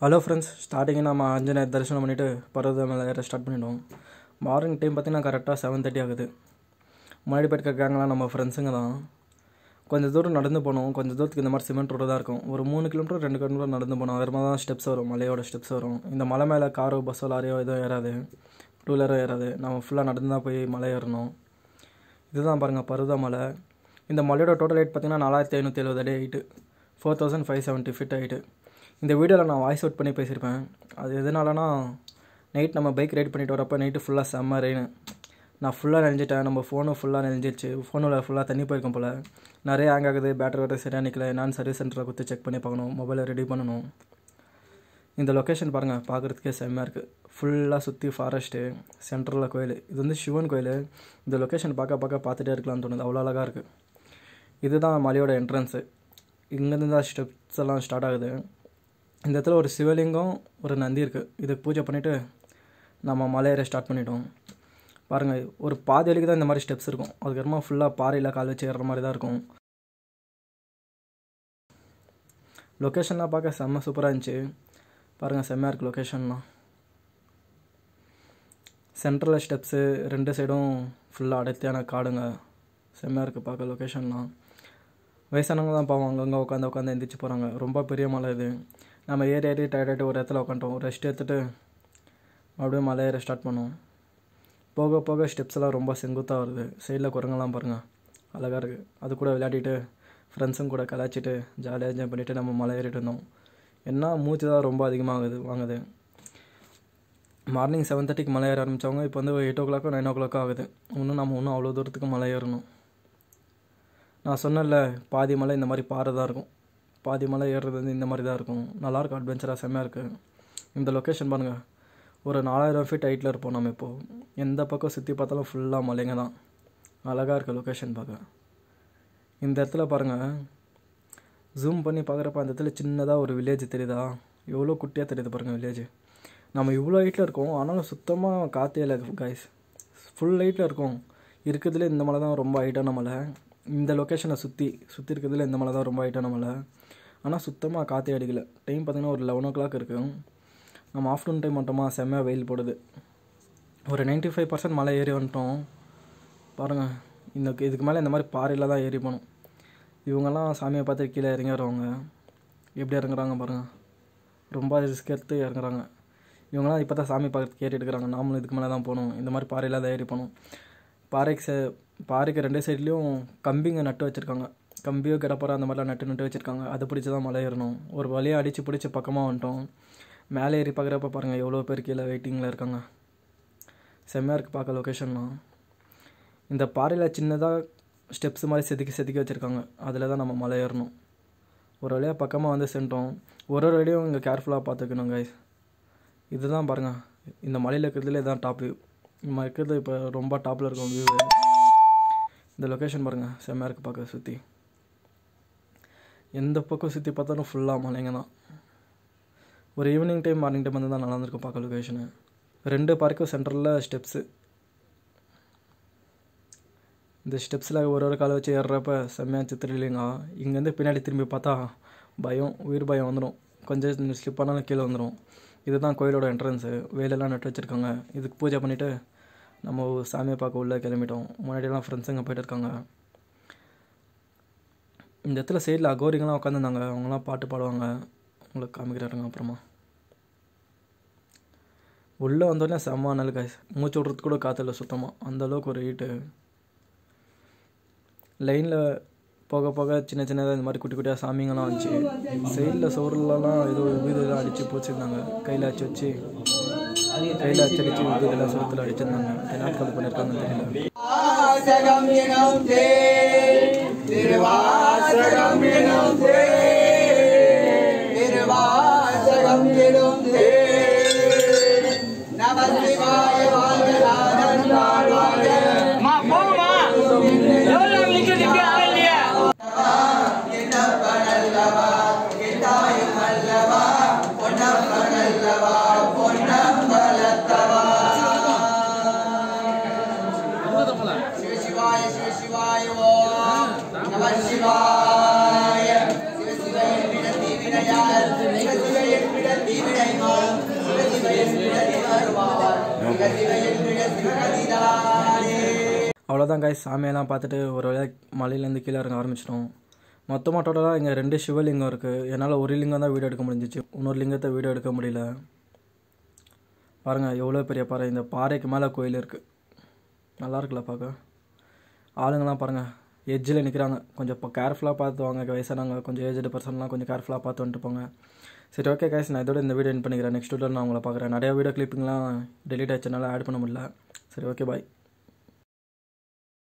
Hello friends ஸ்டார்டிங்கே நம்ம அஞ்சனேயர் தரிசனம் பண்ணிவிட்டு பர்வதமலை ஏற ஸ்டார்ட் பண்ணிட்டோம் மார்னிங் டைம் பார்த்தீங்கன்னா கரெக்டாக செவன் தேர்ட்டி ஆகுது முன்னாடி போயிருக்க கேங்கெலாம் நம்ம ஃப்ரெண்ட்ஸுங்க தான் கொஞ்சம் தூரம் நடந்து போனோம் கொஞ்சம் தூரத்துக்கு இந்த மாதிரி சிமெண்ட் ரோடு தான் இருக்கும் ஒரு மூணு கிலோமீட்டர் ரெண்டு கிலோமீட்டர் நடந்து போனோம் அது மாதிரி தான் ஸ்டெப்ஸ் வரும் மலையோட ஸ்டெப்ஸ் வரும் இந்த மலை மேலே காரோ பஸ்ஸோ லாரியோ எதுவும் ஏறாது டூ வீலரோ ஏறாது நம்ம ஃபுல்லாக நடந்து தான் போய் மலை ஏறணும் இதுதான் பாருங்கள் பருவதமலை இந்த மலையோட டோட்டல் ஹைட் பார்த்தீங்கன்னா நாலாயிரத்தி ஐநூற்றி எழுபது அடி height four thousand five seventy feet height இந்த வீடியோவில் நான் வாய்ஸ் அவுட் பண்ணி பேசியிருப்பேன் அது எதனாலனா நைட் நம்ம பைக் ரைட் பண்ணிட்டு வரப்போ நைட்டு ஃபுல்லாக செம்ம ரெயின் நான் ஃபுல்லாக நினைஞ்சிட்டேன் நம்ம ஃபோனும் ஃபுல்லாக நினைஞ்சிருச்சு ஃபோனில் ஃபுல்லாக தண்ணி போயிருக்கும் போல் நிறைய ஹேங் ஆகுது பேட்டரி வேறு சரியாக நிற்கல நான் சர்வீஸ் சென்டரில் கொடுத்து செக் பண்ணி பார்க்கணும் மொபைலை ரெடி பண்ணணும் இந்த லொக்கேஷன் பாருங்கள் பார்க்குறதுக்கே செம்மையாக இருக்குது ஃபுல்லாக சுற்றி ஃபாரஸ்ட்டு சென்டரில் கோயில் இது வந்து சிவன் கோயில் இந்த லொக்கேஷன் பார்க்க பார்க்க பார்த்துட்டே இருக்கலாம்னு தோணுது அவ்வளோ அழகாக இருக்குது இதுதான் மலையோட என்ட்ரன்ஸு இங்கேருந்து தான் ஸ்டெப்ஸ் எல்லாம் ஸ்டார்ட் ஆகுது இந்த இடத்துல ஒரு சிவலிங்கம் ஒரு நந்தி இருக்குது இதுக்கு பூஜை பண்ணிவிட்டு நம்ம மலையேற ஸ்டார்ட் பண்ணிட்டோம் பாருங்கள் ஒரு பாதி வரைக்கும் தான் இந்த மாதிரி ஸ்டெப்ஸ் இருக்கும் அதுக்கப்புறமா ஃபுல்லாக பாறையில் கால் வச்சு ஏறுற மாதிரி தான் இருக்கும் லொக்கேஷன்லாம் பார்க்க செம்ம சூப்பராக இருந்துச்சு பாருங்கள் செம்மையாக இருக்குது லொக்கேஷன்லாம் சென்ட்ரலில் ஸ்டெப்ஸு ரெண்டு சைடும் ஃபுல்லாக அடர்த்தியான காடுங்க செம்மையாக இருக்குது பார்க்க லொக்கேஷன்லாம் வயசானவங்க தான் பாவம் அங்கங்கே உட்காந்து உட்காந்து எந்திரிச்சு போகிறாங்க ரொம்ப பெரிய மலை இது நம்ம ஏறி ஏறி டயர்டாகிட்டு ஒரு இடத்துல உட்காந்துட்டோம் ரெஸ்ட் எடுத்துகிட்டு அப்படியே மலை ஏற ஸ்டார்ட் பண்ணோம் போக போக ஸ்டெப்ஸ் எல்லாம் ரொம்ப செங்குத்தாக வருது சைடில் குரங்கெல்லாம் பாருங்கள் அழகாக இருக்குது அது கூட விளையாடிட்டு ஃப்ரெண்ட்ஸுங்க கூட கலாச்சிட்டு ஜாலியாக என்ஜாய் பண்ணிவிட்டு நம்ம மலை ஏறிட்டு இருந்தோம் என்ன மூச்சு தான் ரொம்ப அதிகமாகுது வாங்குது மார்னிங் செவன் தேர்ட்டிக்கு மலை ஏற ஆரம்பித்தவங்க இப்போ வந்து எயிட் ஓ கிளாக்கோ நைன் ஓ கிளாக்கோ ஆகுது இன்னும் நம்ம இன்னும் அவ்வளோ தூரத்துக்கு மலை ஏறணும் நான் சொன்னேன்ல பாதி மலை இந்த மாதிரி பாறை தான் இருக்கும் பாதி மலை ஏறுறது வந்து இந்த மாதிரி தான் இருக்கும் நல்லாயிருக்கும் அட்வென்ச்சராக செம்மையாக இருக்குது இந்த லொக்கேஷன் பாருங்கள் ஒரு நாலாயிரம் ஃபீட் ஹைட்டில் இருப்போம் நம்ம இப்போது எந்த பக்கம் சுற்றி பார்த்தாலும் ஃபுல்லாக மலைங்க தான் அழகாக இருக்குது லொக்கேஷன் பார்க்க இந்த இடத்துல பாருங்கள் ஜூம் பண்ணி பார்க்குறப்ப அந்த இடத்துல சின்னதாக ஒரு வில்லேஜ் தெரியுதா எவ்வளோ குட்டியாக தெரியுது பாருங்கள் வில்லேஜ் நம்ம இவ்வளோ ஹைட்டில் இருக்கோம் ஆனாலும் சுத்தமாக காற்றே இல்லை கைஸ் ஃபுல் ஹைட்டில் இருக்கோம் இருக்கிறதுல இந்த மலை தான் ரொம்ப ஹைட்டான மலை இந்த லொக்கேஷனை சுற்றி சுற்றி இருக்கிறதுல இந்த மலை தான் ரொம்ப ஹைட்டான மலை ஆனால் சுத்தமாக காற்றே அடிக்கல டைம் பார்த்திங்கன்னா ஒரு லெவன் ஓ கிளாக் இருக்குது நம்ம ஆஃப்டர்நூன் டைம் மட்டுமா செம்மையாக வெயில் போடுது ஒரு நைன்ட்டி ஃபைவ் பர்சன்ட் மலை ஏறி வந்துட்டோம் பாருங்கள் இந்த இதுக்கு மேலே இந்த மாதிரி பாறையில் தான் ஏறி போகணும் இவங்கெல்லாம் சாமியை பார்த்து கீழே இறங்கி வரவங்க எப்படி இறங்குறாங்க பாருங்கள் ரொம்ப ரிஸ்க் எடுத்து இறங்குறாங்க இவங்களாம் இப்போ தான் சாமி பார்க்கறதுக்கு ஏறி எடுக்கிறாங்க நாமளும் இதுக்கு மேலே தான் போகணும் இந்த மாதிரி பாறையில் தான் ஏறி போகணும் பாறைக்கு சே பாறைக்கு ரெண்டு சைட்லேயும் கம்பிங்க நட்டு வச்சுருக்காங்க கம்பியோ கிடப்பற அந்த மாதிரிலாம் நட்டு நட்டு வச்சுருக்காங்க அதை பிடிச்சி தான் மலை ஏறணும் ஒரு வழியாக அடித்து பிடிச்சி பக்கமாக வந்துட்டோம் மேலே ஏறி பார்க்குறப்ப பாருங்கள் எவ்வளோ பேர் கீழே வெயிட்டிங்கில் இருக்காங்க செம்மையாக இருக்குது பார்க்க லொக்கேஷன்லாம் இந்த பாறையில் சின்னதாக ஸ்டெப்ஸ் மாதிரி செதுக்கி செதுக்கி வச்சுருக்காங்க அதில் தான் நம்ம மலை ஏறணும் ஒரு வழியாக பக்கமாக வந்து சென்றோம் ஒரு ஒரு வழியும் இங்கே கேர்ஃபுல்லாக பார்த்துக்கணும் கைஸ் இதுதான் பாருங்கள் இந்த மலையில் இருக்கிறதுல இதுதான் டாப் வியூ நம்ம இருக்கிறது இப்போ ரொம்ப டாப்பில் இருக்கும் வியூ இந்த லொக்கேஷன் பாருங்கள் செம்மையாக இருக்குது பார்க்க சுற்றி எந்த பக்கம் சுற்றி பார்த்தாலும் ஃபுல்லாக மலைங்க தான் ஒரு ஈவினிங் டைம் மார்னிங் டைம் வந்து தான் நல்லா இருந்திருக்கும் பார்க்க லொக்கேஷனு ரெண்டு பார்க்கும் சென்டரில் ஸ்டெப்ஸு இந்த ஸ்டெப்ஸில் ஒரு ஒரு காலை வச்சு ஏறுறப்ப செம்மையாக சித்திரலிங்க இங்கேருந்து பின்னாடி திரும்பி பார்த்தா பயம் உயிர் பயம் வந்துடும் கொஞ்சம் ஸ்லிப் ஆனாலும் கீழே வந்துடும் இதுதான் கோயிலோட என்ட்ரன்ஸு வேலையெல்லாம் நட்டு வச்சுருக்காங்க இதுக்கு பூஜை பண்ணிவிட்டு நம்ம சாமியை பார்க்க உள்ளே கிளம்பிட்டோம் முன்னாடியெல்லாம் ஃப்ரெண்ட்ஸுங்க போயிட்டு இருக்காங்க இந்த இடத்துல சைடில் அகோரிங்கெல்லாம் உட்காந்துருந்தாங்க அவங்களாம் பாட்டு பாடுவாங்க உங்களுக்கு காமிக்கிறாருங்க அப்புறமா உள்ளே வந்தோடனே செம்ம நல்ல காய்ஸ் மூச்சு விட்றதுக்கு கூட காற்றுல சுத்தமாக அந்தளவுக்கு ஒரு ஹீட்டு லைனில் போக போக சின்ன சின்னதாக இந்த மாதிரி குட்டி குட்டியாக சாமிங்கெல்லாம் வந்துச்சு சைடில் சோறுலலாம் ஏதோ வீதெல்லாம் அடித்து போச்சிருந்தாங்க கையில் அடிச்சு வச்சு கையில் அச்சு அடித்து வீதெல்லாம் சோத்தில் அடிச்சிருந்தாங்க என்ன கால் பண்ணியிருக்காங்கன்னு தெரியல வாசகம் எனும் தேர் திருவாசகம் எனும் தேர் திருவாசகம் எனும் தேர் நம சிவாய வாழ்க நாதன் வாழ்வாங்க அம்மா, போங்கம்மா. எவ்வளவு நேரம் நிக்கிறது? இப்படி ஆள் இல்லையே. என்னப்பனல்லவா எட்டாயும் அல்லவா பொன்னப்பனல்லவா பொன்னம்பலத்தவா சிவ சிவாய சிவ சிவாய ஓம் நம சிவாய சிவ சிவ என்பிட தீவினையால் சிவ சிவ என்பிட தீவினை சிவ சிவ என்று சிவகதிதானே அவ்வளோதான் காய்ஸ் சாமியெல்லாம் பார்த்துட்டு ஒரு வழியாக மலையிலேருந்து கீழே இறங்க ஆரம்பிச்சிட்டோம் மொத்தமாக டோட்டலாக இங்கே ரெண்டு சிவலிங்கம் இருக்குது என்னால் ஒரு லிங்கம் தான் வீடியோ எடுக்க முடிஞ்சிச்சு இன்னொரு லிங்கத்தை வீடியோ எடுக்க முடியல பாருங்கள் எவ்வளோ பெரிய பாறை இந்த பாறைக்கு மேலே கோயில் இருக்குது நல்லா இருக்குல்ல பார்க்க ஆளுங்கெல்லாம் பாருங்கள் எட்ஜில் நிற்கிறாங்க கொஞ்சம் இப்போ கேர்ஃபுல்லாக பார்த்து வாங்க வயசானவங்க கொஞ்சம் ஏஜ்டு பர்சன்லாம் கொஞ்சம் கேர்ஃபுல்லாக பார்த்து வந்துட்டு போங்க சரி ஓகே கைஸ் நான் இதோட இந்த வீடியோ என் பண்ணிக்கிறேன் நெக்ஸ்ட் வீடியோ நான் உங்களை பார்க்குறேன் நிறைய வீடியோ கிளிப்பிங்லாம் டெலிட் ஆச்சுனால ஆட் பண்ண முடியல சரி ஓகே பாய்